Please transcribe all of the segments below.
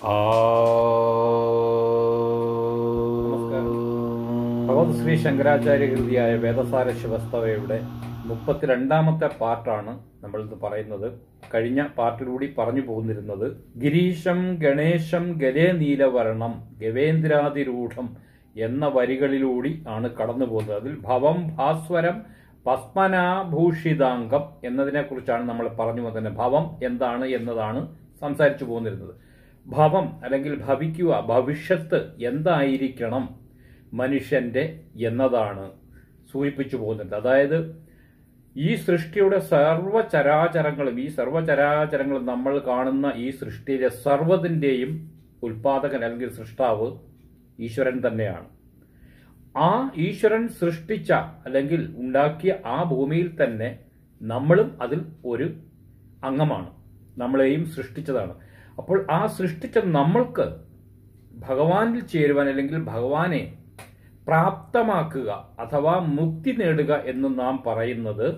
നമസ്കാരം. ഭഗവത് ശ്രീ ശങ്കരാചാര്യ കൃതിയായ വേദസാര ശിവസ്തവയുടെ മുപ്പത്തിരണ്ടാമത്തെ പാർട്ടാണ് നമ്മൾ ഇത് പറയുന്നത് കഴിഞ്ഞ പാർട്ടിലൂടെ പറഞ്ഞു പോന്നിരുന്നത് ഗിരീശം ഗണേശം ഗലേ നീലവർണം ഗവേന്ദ്രാതിരൂഢം എന്ന വരികളിലൂടെ ആണ് കടന്നു പോകുന്നത് അതിൽ ഭവം ഭാസ്വരം പത്മനാഭൂഷിതാംഗം എന്നതിനെ കുറിച്ചാണ് നമ്മൾ പറഞ്ഞു വന്നത് ഭവം എന്താണ് എന്നതാണ് സംസാരിച്ചു പോന്നിരുന്നത് ഭവം അല്ലെങ്കിൽ ഭവിക്കുക ഭവിഷ്യത്ത് എന്തായിരിക്കണം മനുഷ്യന്റെ എന്നതാണ് സൂചിപ്പിച്ചു പോകുന്നത് അതായത് ഈ സൃഷ്ടിയുടെ സർവചരാചരങ്ങളും ഈ സർവചരാചരങ്ങളും നമ്മൾ കാണുന്ന ഈ സൃഷ്ടിയിലെ സർവ്വതിൻ്റെയും ഉൽപാദകൻ അല്ലെങ്കിൽ സൃഷ്ടാവ് ഈശ്വരൻ തന്നെയാണ് ആ ഈശ്വരൻ സൃഷ്ടിച്ച അല്ലെങ്കിൽ ഉണ്ടാക്കിയ ആ ഭൂമിയിൽ തന്നെ നമ്മളും അതിൽ ഒരു അംഗമാണ് നമ്മളെയും സൃഷ്ടിച്ചതാണ് അപ്പോൾ ആ സൃഷ്ടിച്ച നമ്മൾക്ക് ഭഗവാനിൽ ചേരുവാൻ അല്ലെങ്കിൽ ഭഗവാനെ പ്രാപ്തമാക്കുക അഥവാ മുക്തി നേടുക എന്ന് നാം പറയുന്നത്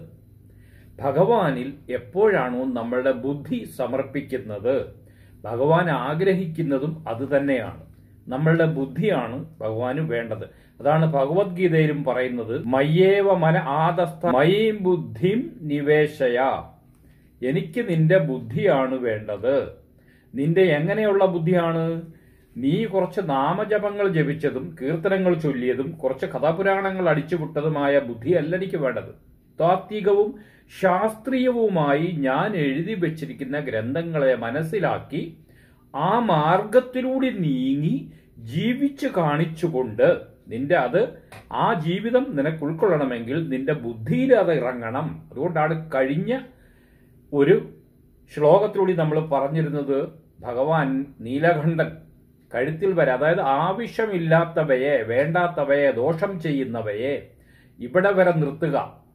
ഭഗവാനിൽ എപ്പോഴാണോ നമ്മളുടെ ബുദ്ധി സമർപ്പിക്കുന്നത് ഭഗവാൻ ആഗ്രഹിക്കുന്നതും അത് തന്നെയാണ് നമ്മളുടെ ബുദ്ധിയാണ് ഭഗവാന് വേണ്ടത് അതാണ് ഭഗവത്ഗീതയിലും പറയുന്നത് മയ്യേവ മന ആദസ്ഥ മയീം ബുദ്ധിം നിവേശയ എനിക്ക് നിന്റെ ബുദ്ധിയാണ് വേണ്ടത് നിന്റെ എങ്ങനെയുള്ള ബുദ്ധിയാണ് നീ കുറച്ച് നാമജപങ്ങൾ ജപിച്ചതും കീർത്തനങ്ങൾ ചൊല്ലിയതും കുറച്ച് കഥാപുരാണങ്ങൾ അടിച്ചുവിട്ടതുമായ ബുദ്ധിയല്ല എനിക്ക് വേണ്ടത് താത്വികവും ശാസ്ത്രീയവുമായി ഞാൻ എഴുതി വെച്ചിരിക്കുന്ന ഗ്രന്ഥങ്ങളെ മനസ്സിലാക്കി ആ മാർഗത്തിലൂടെ നീങ്ങി ജീവിച്ചു കാണിച്ചുകൊണ്ട് നിന്റെ അത് ആ ജീവിതം നിനക്ക് ഉൾക്കൊള്ളണമെങ്കിൽ നിന്റെ ബുദ്ധിയിൽ അത് ഇറങ്ങണം അതുകൊണ്ടാണ് കഴിഞ്ഞ ഒരു ശ്ലോകത്തിലൂടെ നമ്മൾ പറഞ്ഞിരുന്നത് ഭഗവാൻ നീലകണ്ഠൻ കഴുത്തിൽ വരെ അതായത് ആവശ്യമില്ലാത്തവയെ വേണ്ടാത്തവയെ ദോഷം ചെയ്യുന്നവയെ ഇവിടെ വരെ നിർത്തുക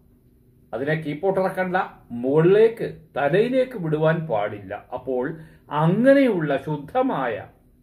അതിനെ കീപ്പോട്ടിറക്കണ്ട മുകളിലേക്ക് തലയിലേക്ക് വിടുവാൻ പാടില്ല അപ്പോൾ അങ്ങനെയുള്ള ശുദ്ധമായ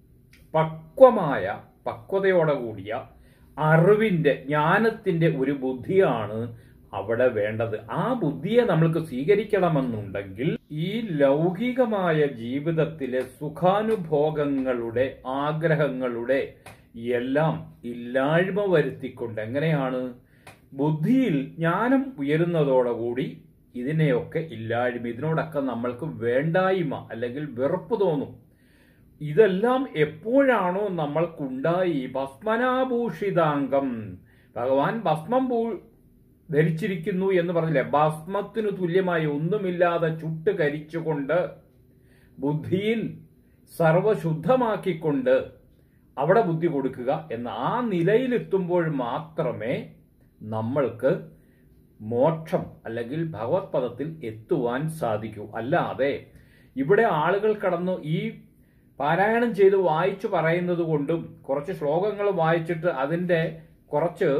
പക്വമായ പക്വതയോടെ കൂടിയ അറിവിന്റെ ജ്ഞാനത്തിന്റെ ഒരു ബുദ്ധിയാണ് അവിടെ വേണ്ടത് ആ ബുദ്ധിയെ നമ്മൾക്ക് സ്വീകരിക്കണമെന്നുണ്ടെങ്കിൽ ഈ ലൗകികമായ ജീവിതത്തിലെ സുഖാനുഭോഗങ്ങളുടെ ആഗ്രഹങ്ങളുടെ എല്ലാം ഇല്ലായ്മ വരുത്തിക്കൊണ്ട് എങ്ങനെയാണ് ബുദ്ധിയിൽ ജ്ഞാനം ഉയരുന്നതോടുകൂടി ഇതിനെയൊക്കെ ഇല്ലായ്മ ഇതിനോടൊക്കെ നമ്മൾക്ക് വേണ്ടായ്മ അല്ലെങ്കിൽ വെറുപ്പ് തോന്നും ഇതെല്ലാം എപ്പോഴാണോ നമ്മൾക്കുണ്ടായി ഭസ്മനാഭൂഷിതാംഗം ഭഗവാൻ ഭസ്മം ഭൂ ധരിച്ചിരിക്കുന്നു എന്ന് പറഞ്ഞില്ലേ ഭസ്മത്തിനു തുല്യമായി ഒന്നുമില്ലാതെ ചുട്ട് കരിച്ചുകൊണ്ട് ബുദ്ധിയിൽ സർവശുദ്ധമാക്കിക്കൊണ്ട് അവിടെ ബുദ്ധി കൊടുക്കുക എന്ന ആ നിലയിലെത്തുമ്പോൾ മാത്രമേ നമ്മൾക്ക് മോക്ഷം അല്ലെങ്കിൽ ഭഗവത് പദത്തിൽ എത്തുവാൻ സാധിക്കൂ അല്ലാതെ ഇവിടെ ആളുകൾ കടന്നു ഈ പാരായണം ചെയ്ത് വായിച്ചു പറയുന്നത് കൊണ്ടും കുറച്ച് ശ്ലോകങ്ങൾ വായിച്ചിട്ട് അതിൻ്റെ കുറച്ച്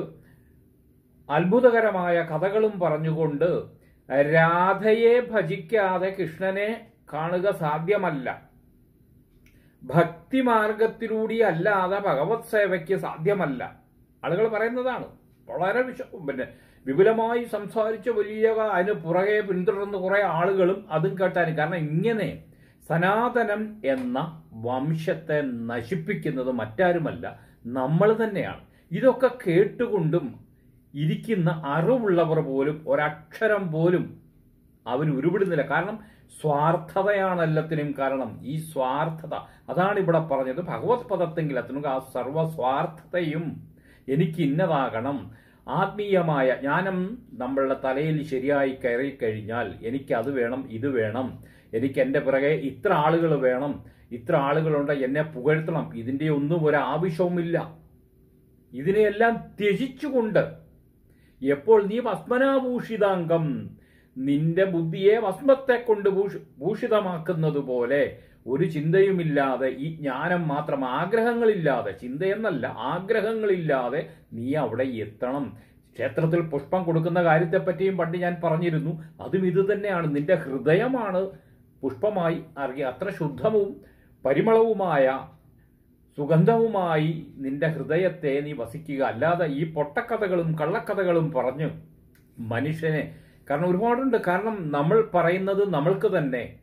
അത്ഭുതകരമായ കഥകളും പറഞ്ഞുകൊണ്ട് രാധയെ ഭജിക്കാതെ കൃഷ്ണനെ കാണുക സാധ്യമല്ല ഭക്തിമാർഗത്തിലൂടെ അല്ലാതെ ഭഗവത് സേവയ്ക്ക് സാധ്യമല്ല ആളുകൾ പറയുന്നതാണ് വളരെ വിശ പിന്നെ വിപുലമായി സംസാരിച്ച വലിയ അതിന് പുറകെ പിന്തുടർന്ന് കുറെ ആളുകളും അതും കേട്ടാനും കാരണം ഇങ്ങനെ സനാതനം എന്ന വംശത്തെ നശിപ്പിക്കുന്നത് മറ്റാരുമല്ല നമ്മൾ തന്നെയാണ് ഇതൊക്കെ കേട്ടുകൊണ്ടും ഇരിക്കുന്ന അറിവുള്ളവർ പോലും ഒരക്ഷരം പോലും അവർ ഉരുവിടുന്നില്ല കാരണം സ്വാർത്ഥതയാണ് എല്ലാത്തിനും കാരണം ഈ സ്വാർത്ഥത അതാണ് ഇവിടെ പറഞ്ഞത് ഭഗവത് പദത്തെങ്കിൽ എത്തണമെങ്കിൽ ആ സർവസ്വാർത്ഥതയും എനിക്ക് ഇന്നതാകണം ആത്മീയമായ ജ്ഞാനം നമ്മളുടെ തലയിൽ ശരിയായി കയറി കഴിഞ്ഞാൽ എനിക്ക് അത് വേണം ഇത് വേണം എനിക്ക് എൻ്റെ പിറകെ ഇത്ര ആളുകൾ വേണം ഇത്ര ആളുകളുണ്ട് എന്നെ പുകഴ്ത്തണം ഇതിൻ്റെ ഒന്നും ഒരു ആവശ്യവുമില്ല ഇതിനെയെല്ലാം ത്യജിച്ചുകൊണ്ട് എപ്പോൾ നീ ഭസ്മനാഭൂഷിതാംഗം നിന്റെ ബുദ്ധിയെ ഭസ്മത്തെ കൊണ്ട് ഭൂഷ- ഭൂഷിതമാക്കുന്നത് പോലെ ഒരു ചിന്തയുമില്ലാതെ ഈ ജ്ഞാനം മാത്രം ആഗ്രഹങ്ങളില്ലാതെ ചിന്തയെന്നല്ല ആഗ്രഹങ്ങളില്ലാതെ നീ അവിടെ എത്തണം ക്ഷേത്രത്തിൽ പുഷ്പം കൊടുക്കുന്ന കാര്യത്തെപ്പറ്റിയും പണ്ട് ഞാൻ പറഞ്ഞിരുന്നു അതും ഇത് തന്നെയാണ് നിന്റെ ഹൃദയമാണ് പുഷ്പമായി അറിയുക അത്ര ശുദ്ധവും പരിമളവുമായ സുഗന്ധവുമായി നിന്റെ ഹൃദയത്തെ നീ വസിക്കുക അല്ലാതെ ഈ പൊട്ടക്കഥകളും കള്ളക്കഥകളും പറഞ്ഞ് മനുഷ്യനെ കാരണം ഒരുപാടുണ്ട് കാരണം നമ്മൾ പറയുന്നത് നമ്മൾക്ക് തന്നെ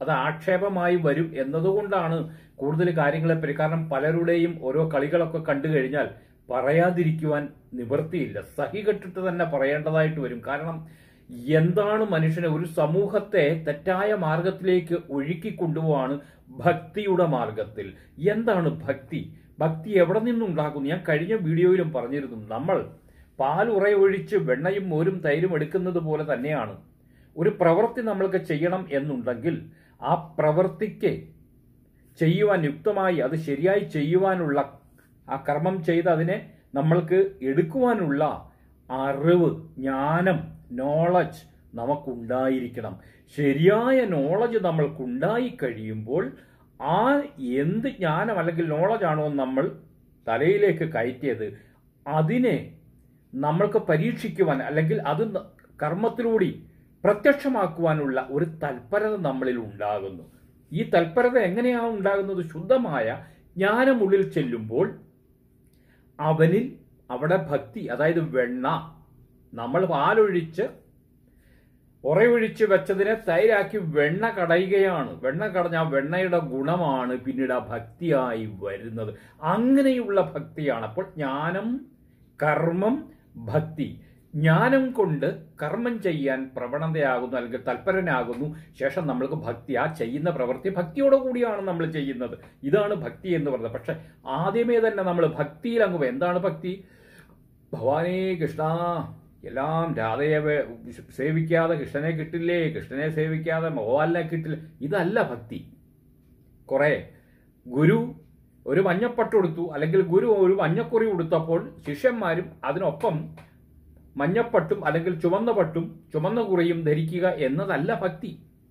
അത് ആക്ഷേപമായി വരും എന്നതുകൊണ്ടാണ് കൂടുതൽ കാര്യങ്ങളെപ്പറ്റി കാരണം പലരുടെയും ഓരോ കളികളൊക്കെ കണ്ടു കഴിഞ്ഞാൽ പറയാതിരിക്കുവാൻ നിവൃത്തിയില്ല സഹി കെട്ടിട്ട് തന്നെ പറയേണ്ടതായിട്ട് വരും കാരണം എന്താണ് മനുഷ്യനെ ഒരു സമൂഹത്തെ തെറ്റായ മാർഗത്തിലേക്ക് ഒഴുക്കി കൊണ്ടുപോവാണ് ഭക്തിയുടെ മാർഗത്തിൽ എന്താണ് ഭക്തി ഭക്തി എവിടെ നിന്നുണ്ടാകുന്നു ഞാൻ കഴിഞ്ഞ വീഡിയോയിലും പറഞ്ഞിരുന്നു നമ്മൾ പാൽ ഉറയൊഴിച്ച് വെണ്ണയും മോരും തൈരും എടുക്കുന്നത് പോലെ തന്നെയാണ് ഒരു പ്രവൃത്തി നമ്മൾക്ക് ചെയ്യണം എന്നുണ്ടെങ്കിൽ ആ പ്രവൃത്തിക്ക് ചെയ്യുവാൻ യുക്തമായി അത് ശരിയായി ചെയ്യുവാനുള്ള ആ കർമ്മം ചെയ്ത് അതിനെ നമ്മൾക്ക് എടുക്കുവാനുള്ള അറിവ് ജ്ഞാനം നോളജ് നമുക്കുണ്ടായിരിക്കണം ശരിയായ നോളജ് നമ്മൾക്കുണ്ടായി കഴിയുമ്പോൾ ആ എന്ത് ജ്ഞാനം അല്ലെങ്കിൽ നോളജാണോ നമ്മൾ തലയിലേക്ക് കയറ്റിയത് അതിനെ നമ്മൾക്ക് പരീക്ഷിക്കുവാൻ അല്ലെങ്കിൽ അത് ന- കർമ്മത്തിലൂടെ പ്രത്യക്ഷമാക്കുവാനുള്ള ഒരു തൽപരത നമ്മളിൽ ഉണ്ടാകുന്നു ഈ തൽപരത എങ്ങനെയാണ് ഉണ്ടാകുന്നത് ശുദ്ധമായ ജ്ഞാനമുള്ളിൽ ചെല്ലുമ്പോൾ അവനിൽ അവിടെ ഭക്തി അതായത് വെണ്ണ നമ്മൾ പാലൊഴിച്ച് ഉറയൊഴിച്ച് വെച്ചതിനെ തൈരാക്കി വെണ്ണ കടയുകയാണ് വെണ്ണ കടഞ്ഞ ആ വെണ്ണയുടെ ഗുണമാണ് പിന്നീട് ആ ഭക്തിയായി വരുന്നത് അങ്ങനെയുള്ള ഭക്തിയാണ് അപ്പോൾ ജ്ഞാനം കർമ്മം ഭക്തി ജ്ഞാനം കൊണ്ട് കർമ്മം ചെയ്യാൻ പ്രവണതയാകുന്നു അല്ലെങ്കിൽ തൽപരനാകുന്നു ശേഷം നമ്മൾക്ക് ഭക്തി ആ ചെയ്യുന്ന പ്രവൃത്തി ഭക്തിയോടെ കൂടിയാണ് നമ്മൾ ചെയ്യുന്നത് ഇതാണ് ഭക്തി എന്ന് പറയുന്നത് പക്ഷെ ആദ്യമേ തന്നെ നമ്മൾ ഭക്തിയിൽ അങ്ങ് പോകും. എന്താണ് ഭക്തി ഭവാനേ കൃഷ്ണ എല്ലാം രാധയെ വേ- സേവിക്കാതെ കൃഷ്ണനെ കിട്ടില്ലേ കൃഷ്ണനെ സേവിക്കാതെ മോഹൻലാലിനെ കിട്ടില്ല ഇതല്ല ഭക്തി കുറെ ഗുരു ഒരു മഞ്ഞപ്പട്ട് കൊടുത്തു അല്ലെങ്കിൽ ഗുരു ഒരു മഞ്ഞക്കുറി കൊടുത്തപ്പോൾ ശിഷ്യന്മാരും അതിനൊപ്പം മഞ്ഞപ്പട്ടും അല്ലെങ്കിൽ ചുവന്ന പട്ടും ചുവന്ന കുറിയും ധരിക്കുക എന്നതല്ല ഭക്തി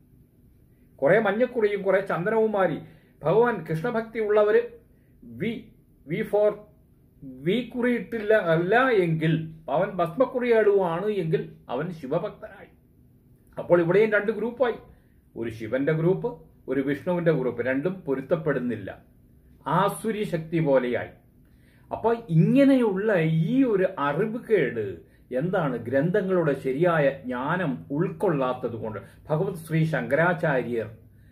കുറെ മഞ്ഞക്കുറിയും കുറെ ചന്ദനവും മാറി ഭഗവാൻ കൃഷ്ണഭക്തി ഉള്ളവര് വി വി ഫോർ വി കുറിയിട്ടില്ല അല്ല എങ്കിൽ അവൻ ഭസ്മക്കുറിയാടുവാണ് എങ്കിൽ അവൻ ശിവഭക്തനായി അപ്പോൾ ഇവിടെയും രണ്ട് ഗ്രൂപ്പായി ഒരു ശിവന്റെ ഗ്രൂപ്പ് ഒരു വിഷ്ണുവിന്റെ ഗ്രൂപ്പ് രണ്ടും പൊരുത്തപ്പെടുന്നില്ല ആസുരി ശക്തി പോലെയായി അപ്പൊ ഇങ്ങനെയുള്ള ഈ ഒരു അറിവുകേട് എന്താണ് ഗ്രന്ഥങ്ങളുടെ ശരിയായ ജ്ഞാനം ഉൾക്കൊള്ളാത്തത് കൊണ്ട് ഭഗവത് ശ്രീ ശങ്കരാചാര്യർ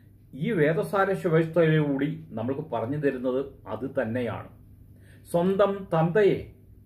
ഈ വേദസാര ശിവസ്ഥയിലൂടി നമ്മൾക്ക് പറഞ്ഞു തരുന്നത് അത് തന്നെയാണ് സ്വന്തം തന്തയെ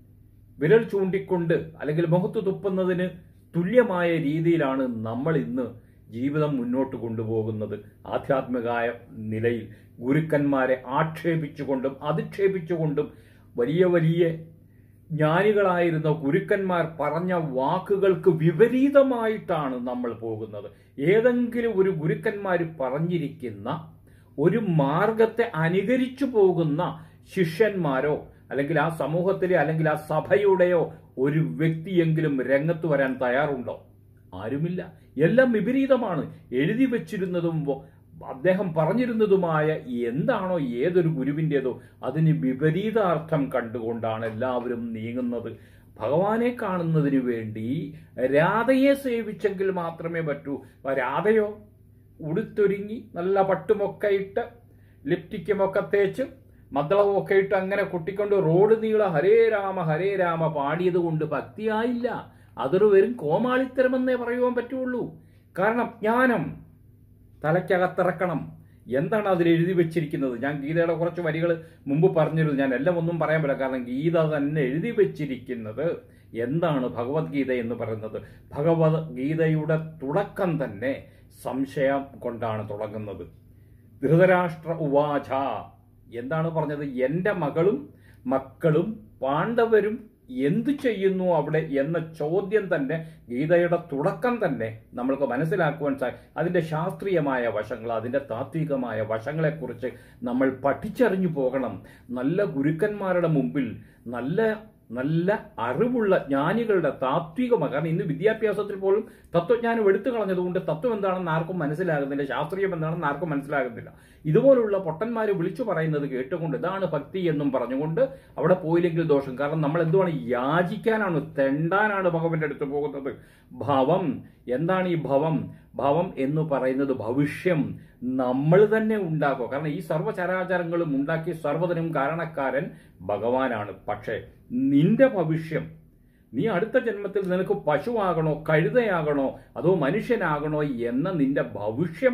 വിരൽ ചൂണ്ടിക്കൊണ്ട് അല്ലെങ്കിൽ മുഖത്ത് തുപ്പുന്നതിന് തുല്യമായ രീതിയിലാണ് നമ്മൾ ഇന്ന് ജീവിതം മുന്നോട്ട് കൊണ്ടുപോകുന്നത് ആധ്യാത്മികമായ നിലയിൽ ഗുരുക്കന്മാരെ ആക്ഷേപിച്ചുകൊണ്ടും അധിക്ഷേപിച്ചുകൊണ്ടും വലിയ വലിയ ജ്ഞാനികളായിരുന്ന ഗുരുക്കന്മാർ പറഞ്ഞ വാക്കുകൾക്ക് വിപരീതമായിട്ടാണ് നമ്മൾ പോകുന്നത് ഏതെങ്കിലും ഒരു ഗുരുക്കന്മാർ പറഞ്ഞിരിക്കുന്ന ഒരു മാർഗത്തെ അനുകരിച്ചു പോകുന്ന ശിഷ്യന്മാരോ അല്ലെങ്കിൽ ആ സമൂഹത്തിലെ അല്ലെങ്കിൽ ആ സഭയുടെയോ ഒരു വ്യക്തിയെങ്കിലും രംഗത്ത് വരാൻ തയ്യാറുണ്ടോ ആരുമില്ല എല്ലാം വിപരീതമാണ് എഴുതി വച്ചിരുന്നതും വ- അദ്ദേഹം പറഞ്ഞിരുന്നതുമായ എന്താണോ ഏതൊരു ഗുരുവിൻ്റെതോ അതിന് വിപരീതാർത്ഥം കണ്ടുകൊണ്ടാണ് എല്ലാവരും നീങ്ങുന്നത് ഭഗവാനെ കാണുന്നതിന് വേണ്ടി രാധയെ സേവിച്ചെങ്കിൽ മാത്രമേ പറ്റൂ അപ്പൊ രാധയോ ഉടുത്തൊരുങ്ങി നല്ല പട്ടുമൊക്കെ ഇട്ട് ലിപ്റ്റിക്കുമൊക്കെ തേച്ച് മദ്ദളമൊക്കെ ഇട്ട് അങ്ങനെ കുട്ടിക്കൊണ്ട് റോഡ് നീള ഹരേ രാമ ഹരേ രാമ പാടിയത് കൊണ്ട് ഭക്തിയായില്ല അതൊരു വെറും കോമാളിത്തരമെന്നേ പറയുവാൻ പറ്റുള്ളൂ കാരണം ജ്ഞാനം തലയ്ക്കകത്തിറക്കണം എന്താണ് അതിൽ എഴുതി വെച്ചിരിക്കുന്നത് ഞാൻ ഗീതയുടെ കുറച്ച് വരികൾ മുമ്പ് പറഞ്ഞിരുന്നു ഞാൻ എല്ലാം ഒന്നും പറയാൻ പറ്റില്ല കാരണം ഗീത തന്നെ എഴുതി വെച്ചിരിക്കുന്നത് എന്താണ് ഭഗവത്ഗീത എന്ന് പറയുന്നത് ഭഗവത് ഗീതയുടെ തുടക്കം തന്നെ സംശയം കൊണ്ടാണ് തുടങ്ങുന്നത് ധൃതരാഷ്ട്ര ഉവാച എന്താണ് പറഞ്ഞത് എൻ്റെ മകളും മക്കളും പാണ്ഡവരും എന്തു ചെയ്യുന്നു അവിടെ എന്ന ചോദ്യം തന്നെ ഗീതയുടെ തുടക്കം തന്നെ നമ്മൾക്ക് മനസ്സിലാക്കുവാൻ സാ അതിൻ്റെ ശാസ്ത്രീയമായ വശങ്ങൾ അതിൻ്റെ താത്വികമായ വശങ്ങളെക്കുറിച്ച് നമ്മൾ പഠിച്ചറിഞ്ഞു പോകണം നല്ല ഗുരുക്കന്മാരുടെ മുമ്പിൽ നല്ല നല്ല അറിവുള്ള ജ്ഞാനികളുടെ താത്വികമായ കാരണം ഇന്ന് വിദ്യാഭ്യാസത്തിൽ പോലും തത്വജ്ഞാനം എടുത്തു കളഞ്ഞതുകൊണ്ട് തത്വം എന്താണെന്ന് ആർക്കും മനസ്സിലാകുന്നില്ല ശാസ്ത്രീയം എന്താണെന്ന് ആർക്കും മനസ്സിലാകുന്നില്ല ഇതുപോലുള്ള പൊട്ടന്മാർ വിളിച്ചു പറയുന്നത് കേട്ടുകൊണ്ട് ഇതാണ് ഭക്തി എന്നും പറഞ്ഞുകൊണ്ട് അവിടെ പോയില്ലെങ്കിൽ ദോഷം കാരണം നമ്മൾ എന്തുവാണ് യാചിക്കാനാണ് തെണ്ടാനാണ് ഭഗവന്റെ അടുത്ത് പോകുന്നത് ഭവം എന്താണ് ഈ ഭവം ഭവം എന്ന് പറയുന്നത് ഭവിഷ്യം നമ്മൾ തന്നെ ഉണ്ടാക്കുക കാരണം ഈ സർവ്വചരാചരങ്ങളും ഉണ്ടാക്കി സർവ്വതിനും കാരണക്കാരൻ ഭഗവാനാണ് പക്ഷേ നിന്റെ ഭവിഷ്യം നീ അടുത്ത ജന്മത്തിൽ നിനക്ക് പശുവാകണോ കഴുതയാകണോ അതോ മനുഷ്യനാകണോ എന്ന നിന്റെ ഭവിഷ്യം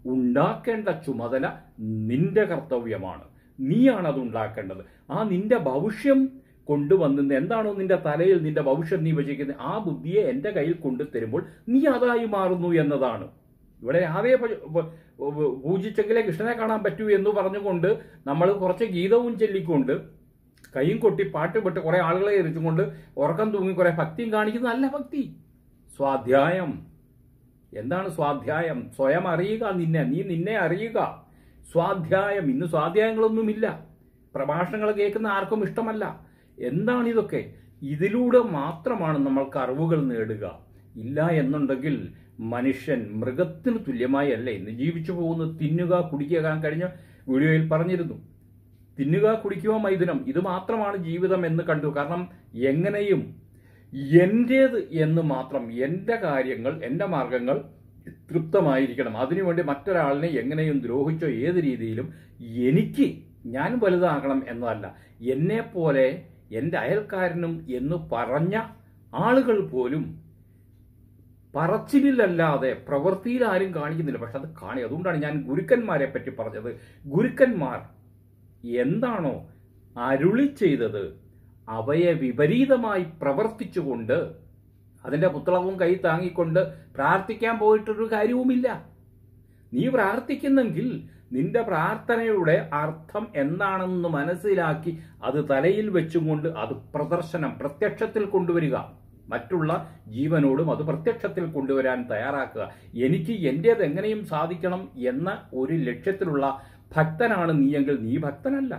ഉണ്ടാക്കേണ്ട ചുമതല നിന്റെ കർത്തവ്യമാണ് നീയാണ് അത് ഉണ്ടാക്കേണ്ടത് ആ നിന്റെ ഭവിഷ്യം കൊണ്ടുവന്ന് എന്താണോ നിന്റെ തലയിൽ നിന്റെ ഭവിഷ്യം നീ വച്ചിരിക്കുന്നത് ആ ബുദ്ധിയെ എൻ്റെ കയ്യിൽ കൊണ്ടു തരുമ്പോൾ നീ അതായി മാറുന്നു എന്നതാണ് ഇവിടെ രാധയെ പ- പ- പ- പൂജിച്ചെങ്കിലേ കൃഷ്ണനെ കാണാൻ പറ്റൂ എന്ന് പറഞ്ഞുകൊണ്ട് നമ്മൾ കുറച്ച് ഗീതവും ചൊല്ലിക്കൊണ്ട് കൈയും കൊട്ടി പാട്ട് പെട്ട് കുറെ ആളുകളെ എറിച്ചുകൊണ്ട് ഉറക്കം തൂങ്ങി കുറെ ഭക്തിയും കാണിക്കുന്ന നല്ല ഭക്തി സ്വാധ്യായം എന്താണ് സ്വാധ്യായം സ്വയം അറിയുക നിന്നെ നീ നിന്നെ അറിയുക സ്വാധ്യായം ഇന്ന് സ്വാധ്യായങ്ങളൊന്നുമില്ല പ്രഭാഷണങ്ങൾ കേൾക്കുന്ന ആർക്കും ഇഷ്ടമല്ല എന്താണ് ഇതൊക്കെ ഇതിലൂടെ മാത്രമാണ് നമ്മൾക്ക് അറിവുകൾ നേടുക ഇല്ല എന്നുണ്ടെങ്കിൽ മനുഷ്യൻ മൃഗത്തിന് തുല്യമായി അല്ല ഇന്ന് ജീവിച്ചു പോകുന്നത് തിന്നുക കുടിക്കുക കഴിഞ്ഞ വീഡിയോയിൽ പറഞ്ഞിരുന്നു തിന്നുക കുടിക്കുക മൈഥുനം ഇത് മാത്രമാണ് ജീവിതം എന്ന് കണ്ടു കാരണം എങ്ങനെയും എന്റേത് എന്ന് മാത്രം എൻ്റെ കാര്യങ്ങൾ എൻ്റെ മാർഗങ്ങൾ തൃപ്തമായിരിക്കണം അതിനുവേണ്ടി മറ്റൊരാളിനെ എങ്ങനെയും ദ്രോഹിച്ചോ ഏത് രീതിയിലും എനിക്ക് ഞാൻ വലുതാകണം എന്നതല്ല എന്നെ പോലെ എൻ്റെ അയൽക്കാരനും എന്ന് പറഞ്ഞ ആളുകൾ പോലും പറച്ചിലല്ലാതെ പ്രവൃത്തിയിൽ ആരും കാണിക്കുന്നില്ല പക്ഷെ അത് കാണി അതുകൊണ്ടാണ് ഞാൻ ഗുരുക്കന്മാരെ പറ്റി പറഞ്ഞത് ഗുരുക്കന്മാർ എന്താണോ അരുളി ചെയ്തത് അവയെ വിപരീതമായി പ്രവർത്തിച്ചുകൊണ്ട് അതിന്റെ പുത്തളവും കൈ താങ്ങിക്കൊണ്ട് പ്രാർത്ഥിക്കാൻ പോയിട്ടൊരു കാര്യവുമില്ല നീ പ്രാർത്ഥിക്കുന്നെങ്കിൽ നിന്റെ പ്രാർത്ഥനയുടെ അർത്ഥം എന്താണെന്ന് മനസ്സിലാക്കി അത് തലയിൽ വെച്ചുകൊണ്ട് അത് പ്രദർശനം പ്രത്യക്ഷത്തിൽ കൊണ്ടുവരിക മറ്റുള്ള ജീവനോടും അത് പ്രത്യക്ഷത്തിൽ കൊണ്ടുവരാൻ തയ്യാറാക്കുക എനിക്ക് എന്റേത് എങ്ങനെയും സാധിക്കണം എന്ന ഒരു ലക്ഷ്യത്തിലുള്ള ഭക്തനാണ് നീയെങ്കിൽ നീ ഭക്തനല്ല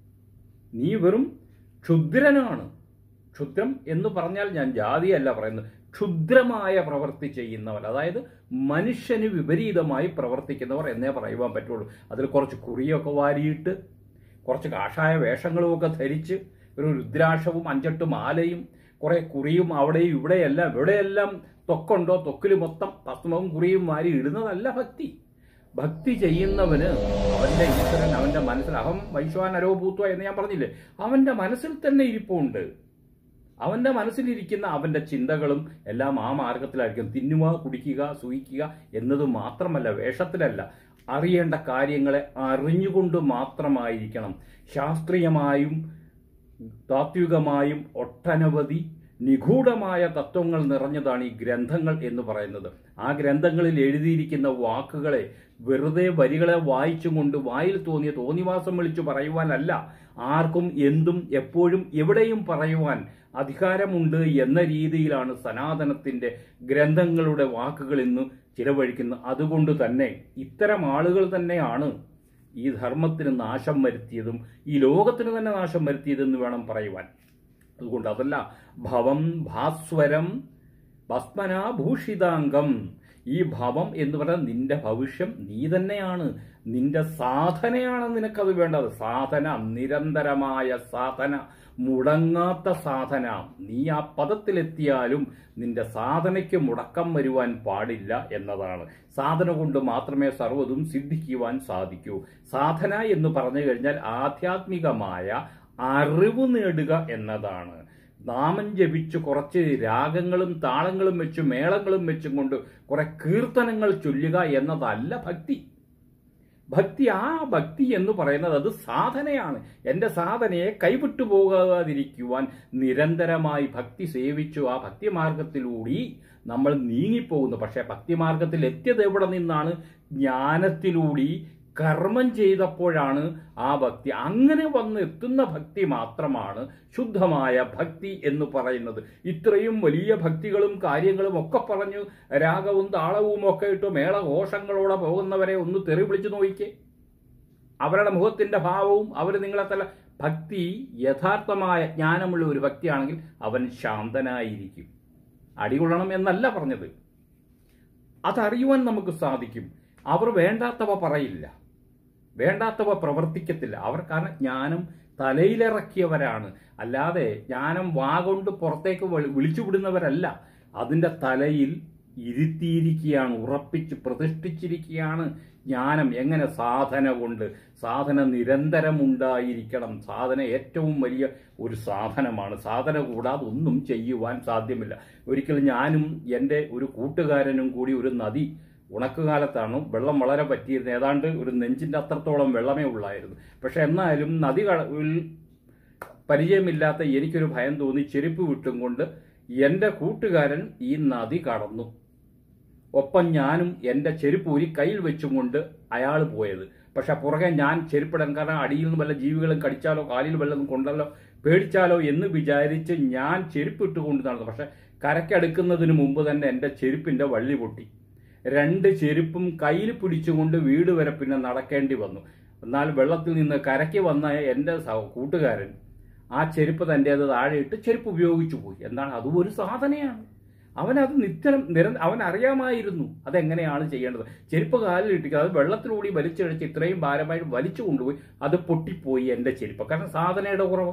നീ വെറും ക്ഷുദ്രനാണ് ക്ഷുദ്രം എന്ന് പറഞ്ഞാൽ ഞാൻ ജാതിയല്ല പറയുന്നത് ക്ഷുദ്രമായ പ്രവൃത്തി ചെയ്യുന്നവർ അതായത് മനുഷ്യന് വിപരീതമായി പ്രവർത്തിക്കുന്നവർ എന്നേ പറയുവാൻ പറ്റുള്ളൂ അതിൽ കുറച്ച് കുറിയൊക്കെ വാരിയിട്ട് കുറച്ച് കാഷായ വേഷങ്ങളുമൊക്കെ ധരിച്ച് ഒരു രുദ്രാക്ഷവും അഞ്ചെട്ട് മാലയും കുറെ കുറിയും അവിടെയും ഇവിടെയെല്ലാം ഇവിടെയെല്ലാം തൊക്കുണ്ടോ തൊക്കിൽ മൊത്തം ഭസ്മവും കുറിയും വാരി ഇടുന്നതല്ല ഭക്തി ഭക്തി ചെയ്യുന്നവന് അവന്റെ ഈശ്വരൻ അവന്റെ മനസ്സിൽ അഹം വൈശ്വാനരോ ഭൂത്വ എന്ന് ഞാൻ പറഞ്ഞില്ലേ അവന്റെ മനസ്സിൽ തന്നെ ഇരിപ്പുണ്ട് അവന്റെ മനസ്സിലിരിക്കുന്ന അവന്റെ ചിന്തകളും എല്ലാം ആ മാർഗത്തിലായിരിക്കും തിന്നുക കുടിക്കുക സൂയിക്കുക എന്നത് മാത്രമല്ല വേഷത്തിലല്ല അറിയേണ്ട കാര്യങ്ങളെ അറിഞ്ഞുകൊണ്ട് മാത്രമായിരിക്കണം ശാസ്ത്രീയമായും താത്വികമായും ഒട്ടനവധി നിഗൂഢമായ തത്വങ്ങൾ നിറഞ്ഞതാണ് ഈ ഗ്രന്ഥങ്ങൾ എന്ന് പറയുന്നത് ആ ഗ്രന്ഥങ്ങളിൽ എഴുതിയിരിക്കുന്ന വാക്കുകളെ വെറുതെ വരികളെ വായിച്ചും കൊണ്ട് വായിൽ തോന്നിയ തോന്നിവാസം വിളിച്ചു പറയുവാനല്ല ആർക്കും എന്തും എപ്പോഴും എവിടെയും പറയുവാൻ അധികാരമുണ്ട് എന്ന രീതിയിലാണ് സനാതനത്തിന്റെ ഗ്രന്ഥങ്ങളുടെ വാക്കുകൾ ഇന്ന് ചിലവഴിക്കുന്നത് അതുകൊണ്ട് തന്നെ ഇത്തരം ആളുകൾ തന്നെയാണ് ഈ ധർമ്മത്തിന് നാശം വരുത്തിയതും ഈ ലോകത്തിന് തന്നെ നാശം വരുത്തിയതെന്ന് വേണം പറയുവാൻ അതുകൊണ്ട് അതല്ല ഭവം ഭാസ്വരം ഭസ്മനാഭൂഷിതാംഗം ഈ ഭവം എന്ന് പറയുന്നത് നിന്റെ ഭവിഷ്യം നീ തന്നെയാണ് നിന്റെ സാധനയാണ് നിനക്കത് വേണ്ടത് സാധന നിരന്തരമായ സാധന മുടങ്ങാത്ത സാധന നീ ആ പദത്തിലെത്തിയാലും നിന്റെ സാധനയ്ക്ക് മുടക്കം വരുവാൻ പാടില്ല എന്നതാണ് സാധന കൊണ്ട് മാത്രമേ സർവ്വതും സിദ്ധിക്കുവാൻ സാധിക്കൂ സാധന എന്ന് പറഞ്ഞു കഴിഞ്ഞാൽ ആധ്യാത്മികമായ അറിവ് നേടുക എന്നതാണ് നാമം ജപിച്ച് കുറച്ച് രാഗങ്ങളും താളങ്ങളും വെച്ച് മേളങ്ങളും വെച്ചും കൊണ്ട് കുറെ കീർത്തനങ്ങൾ ചൊല്ലുക എന്നതല്ല ഭക്തി ഭക്തി ആ ഭക്തി എന്ന് പറയുന്നത് അത് സാധനയാണ് എൻ്റെ സാധനയെ കൈവിട്ടു പോകാതിരിക്കുവാൻ നിരന്തരമായി ഭക്തി സേവിച്ചു ആ ഭക്തിമാർഗത്തിലൂടി നമ്മൾ നീങ്ങിപ്പോകുന്നു പക്ഷേ ഭക്തിമാർഗത്തിൽ എത്തിയത് എവിടെ നിന്നാണ് ജ്ഞാനത്തിലൂടി കർമ്മം ചെയ്തപ്പോഴാണ് ആ ഭക്തി അങ്ങനെ വന്ന് എത്തുന്ന ഭക്തി മാത്രമാണ് ശുദ്ധമായ ഭക്തി എന്ന് പറയുന്നത് ഇത്രയും വലിയ ഭക്തികളും കാര്യങ്ങളും ഒക്കെ പറഞ്ഞു രാഗവും താളവും ഒക്കെ ഇട്ട് മേളഘോഷങ്ങളോടെ പോകുന്നവരെ ഒന്ന് തെറി വിളിച്ചു നോക്കിക്കേ അവരുടെ മുഖത്തിന്റെ ഭാവവും അവർ നിങ്ങളെ തല ഭക്തി യഥാർത്ഥമായ ജ്ഞാനമുള്ള ഒരു ഭക്തിയാണെങ്കിൽ അവൻ ശാന്തനായിരിക്കും അടികൊള്ളണം എന്നല്ല പറഞ്ഞത് അതറിയുവാൻ നമുക്ക് സാധിക്കും അവർ വേണ്ടാത്തവ പറയില്ല വേണ്ടാത്തവ പ്രവർത്തിക്കത്തില്ല അവർ കാരണം ജ്ഞാനം തലയിലിറക്കിയവരാണ് അല്ലാതെ ജ്ഞാനം വാ കൊണ്ട് പുറത്തേക്ക് വിളി- വിളിച്ചുവിടുന്നവരല്ല അതിൻ്റെ തലയിൽ ഇരുത്തിയിരിക്കുകയാണ് ഉറപ്പിച്ച് പ്രതിഷ്ഠിച്ചിരിക്കുകയാണ് ജ്ഞാനം എങ്ങനെ സാധന കൊണ്ട് സാധന നിരന്തരം ഉണ്ടായിരിക്കണം സാധന ഏറ്റവും വലിയ ഒരു സാധനമാണ് സാധന കൂടാതെ ഒന്നും ചെയ്യുവാൻ സാധ്യമല്ല ഒരിക്കൽ ഞാനും എൻ്റെ ഒരു കൂട്ടുകാരനും കൂടി ഒരു നദി ഉണക്കുകാലത്താണ് വെള്ളം വളരെ പറ്റിയിരുന്നത് ഏതാണ്ട് ഒരു നെഞ്ചിന്റെ അത്രത്തോളം വെള്ളമേ ഉള്ളായിരുന്നു പക്ഷെ എന്നാലും നദി കടവിൽ പരിചയമില്ലാത്ത എനിക്കൊരു ഭയം തോന്നി ചെരുപ്പ് വിട്ടും കൊണ്ട് എൻ്റെ കൂട്ടുകാരൻ ഈ നദി കടന്നു ഒപ്പം ഞാനും എൻ്റെ ചെരുപ്പ് ഊരി കയ്യിൽ വെച്ചും കൊണ്ട് അയാൾ പോയത് പക്ഷെ പുറകെ ഞാൻ ചെരുപ്പിടാൻ കാരണം അടിയിൽ നിന്ന് വല്ല ജീവികളും കടിച്ചാലോ കാലിൽ വല്ലതും കൊണ്ടല്ലോ പേടിച്ചാലോ എന്ന് വിചാരിച്ച് ഞാൻ ചെരുപ്പിട്ട് കൊണ്ട് നടന്നു പക്ഷെ കരക്കടുക്കുന്നതിന് മുമ്പ് തന്നെ എൻ്റെ ചെരുപ്പിൻ്റെ വള്ളി പൊട്ടി രണ്ട് ചെരുപ്പും കയ്യിൽ പിടിച്ചുകൊണ്ട് വീട് വരെ പിന്നെ നടക്കേണ്ടി വന്നു എന്നാൽ വെള്ളത്തിൽ നിന്ന് കരയ്ക്ക് വന്ന എൻ്റെ സഹ- കൂട്ടുകാരൻ ആ ചെരുപ്പ് തൻ്റെ അത് താഴെയിട്ട് ചെരുപ്പ് ഉപയോഗിച്ചു പോയി എന്താണ് അതും ഒരു സാധനയാണ് അവനത് നിത്യം നിര അവൻ അറിയാമായിരുന്നു അതെങ്ങനെയാണ് ചെയ്യേണ്ടത് ചെരുപ്പ് കാലിൽ ഇട്ടിക്കുക അത് വെള്ളത്തിലൂടി വലിച്ചഴിച്ച് ഇത്രയും ഭാരമായിട്ട് വലിച്ചു കൊണ്ടുപോയി അത് പൊട്ടിപ്പോയി എൻ്റെ ചെരുപ്പ് കാരണം സാധനയുടെ കുറവ്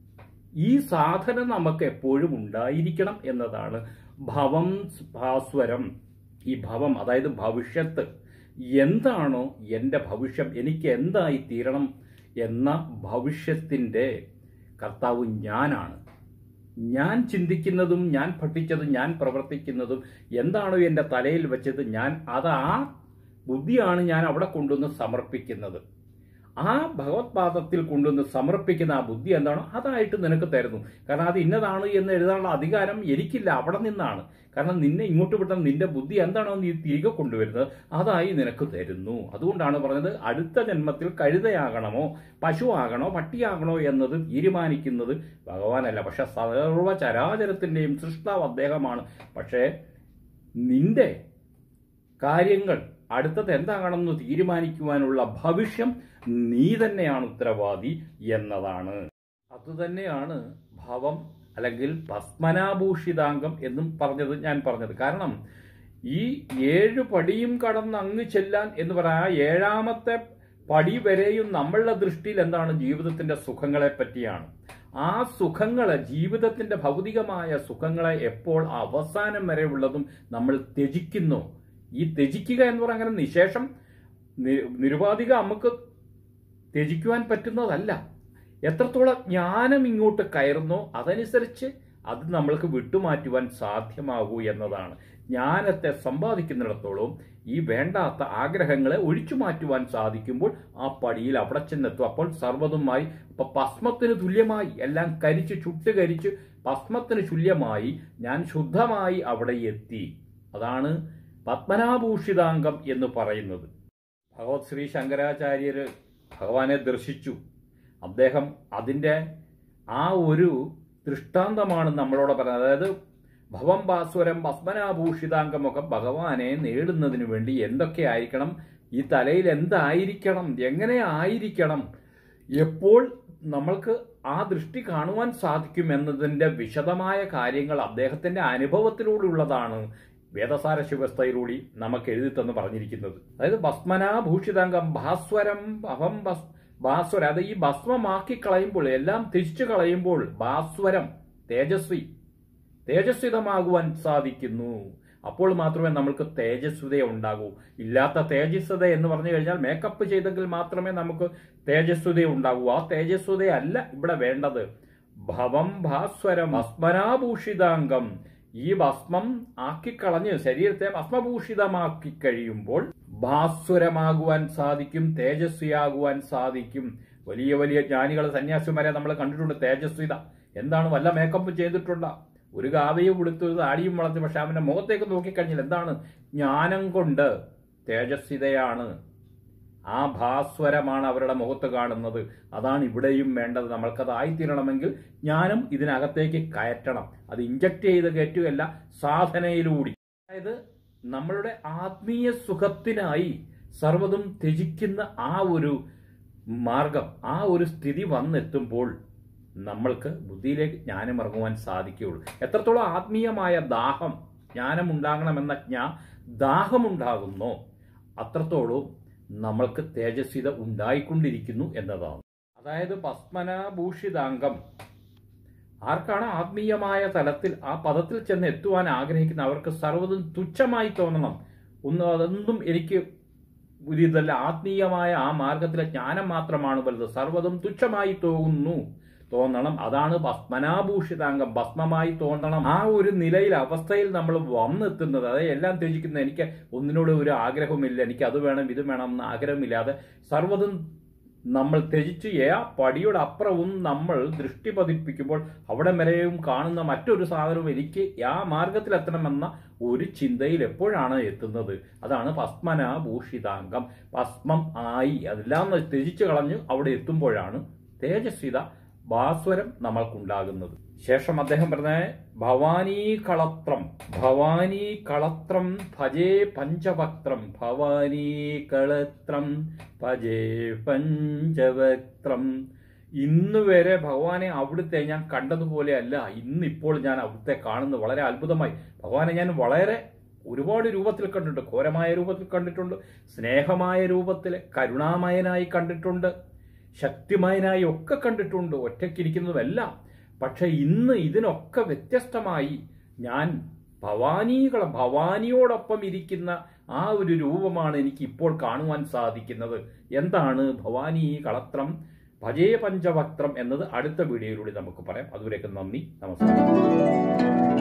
ഈ സാധനം നമുക്ക് എപ്പോഴും ഉണ്ടായിരിക്കണം എന്നതാണ് ഭവം ഭാസ്വരം ഈ ഭവം അതായത് ഭവിഷ്യത്ത് എന്താണോ എൻ്റെ ഭവിഷ്യം എനിക്ക് എന്തായി തീരണം എന്ന ഭവിഷ്യത്തിൻ്റെ കർത്താവ് ഞാനാണ് ഞാൻ ചിന്തിക്കുന്നതും ഞാൻ പഠിച്ചതും ഞാൻ പ്രവർത്തിക്കുന്നതും എന്താണോ എൻ്റെ തലയിൽ വെച്ചത് ഞാൻ അത് ആ ബുദ്ധിയാണ് ഞാൻ അവിടെ കൊണ്ടുവന്ന് സമർപ്പിക്കുന്നത് ആ ഭഗവത്പാദത്തിൽ കൊണ്ടുവന്ന് സമർപ്പിക്കുന്ന ആ ബുദ്ധി എന്താണോ അതായിട്ട് നിനക്ക് തരുന്നു കാരണം അത് ഇന്നതാണ് എന്ന് എഴുതാനുള്ള അധികാരം എനിക്കില്ല അവിടെ നിന്നാണ് കാരണം നിന്നെ ഇങ്ങോട്ട് വിട്ട നിന്റെ ബുദ്ധി എന്താണോ നീ തിരികെ കൊണ്ടുവരുന്നത് അതായി നിനക്ക് തരുന്നു അതുകൊണ്ടാണ് പറഞ്ഞത് അടുത്ത ജന്മത്തിൽ കഴുതയാകണമോ പശു ആകണോ പട്ടിയാകണോ എന്നത് തീരുമാനിക്കുന്നത് ഭഗവാനല്ല പക്ഷെ സർവ ചരാചരത്തിന്റെയും സൃഷ്ടാവ് അദ്ദേഹമാണ് പക്ഷേ നിന്റെ കാര്യങ്ങൾ അടുത്തത് എന്താകണമെന്ന് തീരുമാനിക്കുവാനുള്ള ഭവിഷ്യം നീ തന്നെയാണ് ഉത്തരവാദി എന്നതാണ് അതുതന്നെയാണ് ഭവം അല്ലെങ്കിൽ ഭസ്മനാഭൂഷിതാംഗം എന്നും പറഞ്ഞത് ഞാൻ പറഞ്ഞത് കാരണം ഈ ഏഴ് പടിയും കടന്ന് അങ്ങ് ചെല്ലാൻ എന്ന് പറയാൻ ആ ഏഴാമത്തെ പടി വരെയും നമ്മളുടെ ദൃഷ്ടിയിൽ എന്താണ് ജീവിതത്തിന്റെ സുഖങ്ങളെ പറ്റിയാണ് ആ സുഖങ്ങളെ ജീവിതത്തിന്റെ ഭൗതികമായ സുഖങ്ങളെ എപ്പോൾ അവസാനം വരെ ഉള്ളതും നമ്മൾ ത്യജിക്കുന്നു ഈ ത്യജിക്കുക എന്ന് പറഞ്ഞാൽ അങ്ങനെ നിശേഷം നി- നിരുപാധികം നമുക്ക് ത്യജിക്കുവാൻ പറ്റുന്നതല്ല എത്രത്തോളം ജ്ഞാനം ഇങ്ങോട്ട് കയറുന്നോ അതനുസരിച്ച് അത് നമ്മൾക്ക് വിട്ടുമാറ്റുവാൻ സാധ്യമാകൂ എന്നതാണ് ജ്ഞാനത്തെ സമ്പാദിക്കുന്നിടത്തോളം ഈ വേണ്ടാത്ത ആഗ്രഹങ്ങളെ ഒഴിച്ചു മാറ്റുവാൻ സാധിക്കുമ്പോൾ ആ പടിയിൽ അവിടെ ചെന്നെത്തും അപ്പോൾ സർവ്വതുമായി ഇപ്പൊ ഭസ്മത്തിന് തുല്യമായി എല്ലാം കരിച്ച് ചുട്ടുകരിച്ച് ഭസ്മത്തിന് തുല്യമായി ഞാൻ ശുദ്ധമായി അവിടെ എത്തി അതാണ് പത്മനാഭൂഷിതാംഗം എന്ന് പറയുന്നത് ഭഗവത് ശ്രീ ശങ്കരാചാര്യര് ഭഗവാനെ ദർശിച്ചു അദ്ദേഹം അതിൻ്റെ ആ ഒരു ദൃഷ്ടാന്തമാണ് നമ്മളോട് പറയുന്നത് അതായത് ഭവം ഭാസ്വരം ഭസ്മനാഭൂഷിതാംഗമൊക്കെ ഭഗവാനെ നേടുന്നതിന് വേണ്ടി എന്തൊക്കെ ആയിരിക്കണം ഈ തലയിൽ എന്തായിരിക്കണം എങ്ങനെ ആയിരിക്കണം എപ്പോൾ നമ്മൾക്ക് ആ ദൃഷ്ടി കാണുവാൻ സാധിക്കും എന്നതിൻ്റെ വിശദമായ കാര്യങ്ങൾ അദ്ദേഹത്തിന്റെ അനുഭവത്തിലൂടെയുള്ളതാണ് വേദസാര ശിവസ്ഥയിലൂടെ നമുക്ക് എഴുതി തന്ന് പറഞ്ഞിരിക്കുന്നത് അതായത് ഭസ്മനാഭൂഷിതാംഗം ഭാസ്വരം ഭവം ഭസ് ഭാസ്വര അത് ഈ ഭസ്മമാക്കി കളയുമ്പോൾ എല്ലാം തിരിച്ചു കളയുമ്പോൾ ഭാസ്വരം തേജസ്വി തേജസ്വിതമാകുവാൻ സാധിക്കുന്നു അപ്പോൾ മാത്രമേ നമ്മൾക്ക് തേജസ്വിത ഉണ്ടാകൂ ഇല്ലാത്ത തേജസ്വത എന്ന് പറഞ്ഞു കഴിഞ്ഞാൽ മേക്കപ്പ് ചെയ്തെങ്കിൽ മാത്രമേ നമുക്ക് തേജസ്വിത ഉണ്ടാകൂ ആ തേജസ്വിത അല്ല ഇവിടെ വേണ്ടത് ഭവം ഭാസ്വരം ഭസ്മനാഭൂഷിതാംഗം ഈ ഭസ്മം ആക്കിക്കളഞ്ഞ് ശരീരത്തെ ഭസ്മഭൂഷിതമാക്കി കഴിയുമ്പോൾ ഭാസ്വരമാകുവാൻ സാധിക്കും തേജസ്വിയാകുവാൻ സാധിക്കും വലിയ വലിയ ജ്ഞാനികൾ സന്യാസിമാരെ നമ്മൾ കണ്ടിട്ടുണ്ട് തേജസ്വിത എന്താണ് വല്ല മേക്കപ്പ് ചെയ്തിട്ടുള്ള ഒരു കാവയും കൊടുത്തു ഒരു താടിയും വളർത്തി പക്ഷെ അവന്റെ മുഖത്തേക്ക് നോക്കിക്കഴിഞ്ഞാൽ എന്താണ് ജ്ഞാനം കൊണ്ട് തേജസ്വിതയാണ് ആ ഭാസ്വരമാണ് അവരുടെ മുഖത്ത് കാണുന്നത് അതാണ് ഇവിടെയും വേണ്ടത് നമ്മൾക്കത് ആയിത്തീരണമെങ്കിൽ ജ്ഞാനം ഇതിനകത്തേക്ക് കയറ്റണം അത് ഇഞ്ചക്ട് ചെയ്ത് കയറ്റുകയല്ല സാധനയിലൂടെ അതായത് നമ്മളുടെ ആത്മീയ സുഖത്തിനായി സർവ്വതും ത്യജിക്കുന്ന ആ ഒരു മാർഗം ആ ഒരു സ്ഥിതി വന്നെത്തുമ്പോൾ നമ്മൾക്ക് ബുദ്ധിയിലേക്ക് ജ്ഞാനം ഇറങ്ങുവാൻ സാധിക്കുകയുള്ളൂ എത്രത്തോളം ആത്മീയമായ ദാഹം ജ്ഞാനം ഉണ്ടാകണമെന്ന ജ്ഞാ ദാഹമുണ്ടാകുന്നോ അത്രത്തോളം നമ്മൾക്ക് തേജസ്വിത ഉണ്ടായിക്കൊണ്ടിരിക്കുന്നു എന്നതാണ് അതായത് പത്മനാഭൂഷിതാംഗം ആർക്കാണ് ആത്മീയമായ തലത്തിൽ ആ പദത്തിൽ ചെന്ന് എത്തുവാൻ ആഗ്രഹിക്കുന്ന അവർക്ക് സർവ്വതും തുച്ഛമായി തോന്നണം ഒന്നും അതൊന്നും എനിക്ക് ഒരു ഇതല്ല ആത്മീയമായ ആ മാർഗത്തിലെ ജ്ഞാനം മാത്രമാണ് വലുത് സർവ്വതും തുച്ഛമായി തോന്നുന്നു തോന്നണം അതാണ് ഭസ്മനാഭൂഷിതാംഗം ഭസ്മമായി തോന്നണം ആ ഒരു നിലയിൽ അവസ്ഥയിൽ നമ്മൾ വന്നെത്തുന്നത് അതായത് എല്ലാം ത്യജിക്കുന്ന എനിക്ക് ഒന്നിനോട് ഒരു ആഗ്രഹമില്ല എനിക്ക് അത് വേണം ഇത് വേണം എന്ന് ആഗ്രഹമില്ലാതെ സർവ്വതും നമ്മൾ ത്യജിച്ച് ഏ പടിയുടെ അപ്പുറവും നമ്മൾ ദൃഷ്ടി പതിപ്പിക്കുമ്പോൾ അവിടെ വരെയും കാണുന്ന മറ്റൊരു സാധനവും എനിക്ക് ആ മാർഗത്തിലെത്തണമെന്ന ഒരു ചിന്തയിൽ എപ്പോഴാണ് എത്തുന്നത് അതാണ് ഭസ്മന ഭൂഷിതാംഗം ഭസ്മം ആയി അതെല്ലാം ത്യജിച്ച് കളഞ്ഞ് അവിടെ എത്തുമ്പോഴാണ് തേജസ്വിത ഭാസ്വരം നമ്മൾക്കുണ്ടാകുന്നത് ശേഷം അദ്ദേഹം പറഞ്ഞ ഭവാനി കളത്രം ഭവാനി കളത്രം ഭജേ പഞ്ചവക്ത്രം ഭവാനി കളത്രം ഭജേ പഞ്ചവക്ത്രം ഇന്ന് വരെ ഭഗവാനെ അവിടുത്തെ ഞാൻ കണ്ടതുപോലെ അല്ല ഇന്നിപ്പോൾ ഞാൻ അവിടുത്തെ കാണുന്നത് വളരെ അത്ഭുതമായി ഭഗവാനെ ഞാൻ വളരെ ഒരുപാട് രൂപത്തിൽ കണ്ടിട്ടുണ്ട് ഘോരമായ രൂപത്തിൽ കണ്ടിട്ടുണ്ട് സ്നേഹമായ രൂപത്തിൽ കരുണാമയനായി കണ്ടിട്ടുണ്ട് ശക്തിമയനായി ഒക്കെ കണ്ടിട്ടുണ്ട് ഒറ്റയ്ക്കിരിക്കുന്നതുമെല്ലാം പക്ഷെ ഇന്ന് ഇതിനൊക്കെ വ്യത്യസ്തമായി ഞാൻ ഭവാനികളെ ഭവാനിയോടൊപ്പം ഇരിക്കുന്ന ആ ഒരു രൂപമാണ് എനിക്ക് ഇപ്പോൾ കാണുവാൻ സാധിക്കുന്നത് എന്താണ് ഭവാനി കളത്രം ഭജേ പഞ്ചവക്ത്രം എന്നത് അടുത്ത വീഡിയോയിലൂടെ നമുക്ക് പറയാം അതുവരേക്കും നന്ദി നമസ്കാരം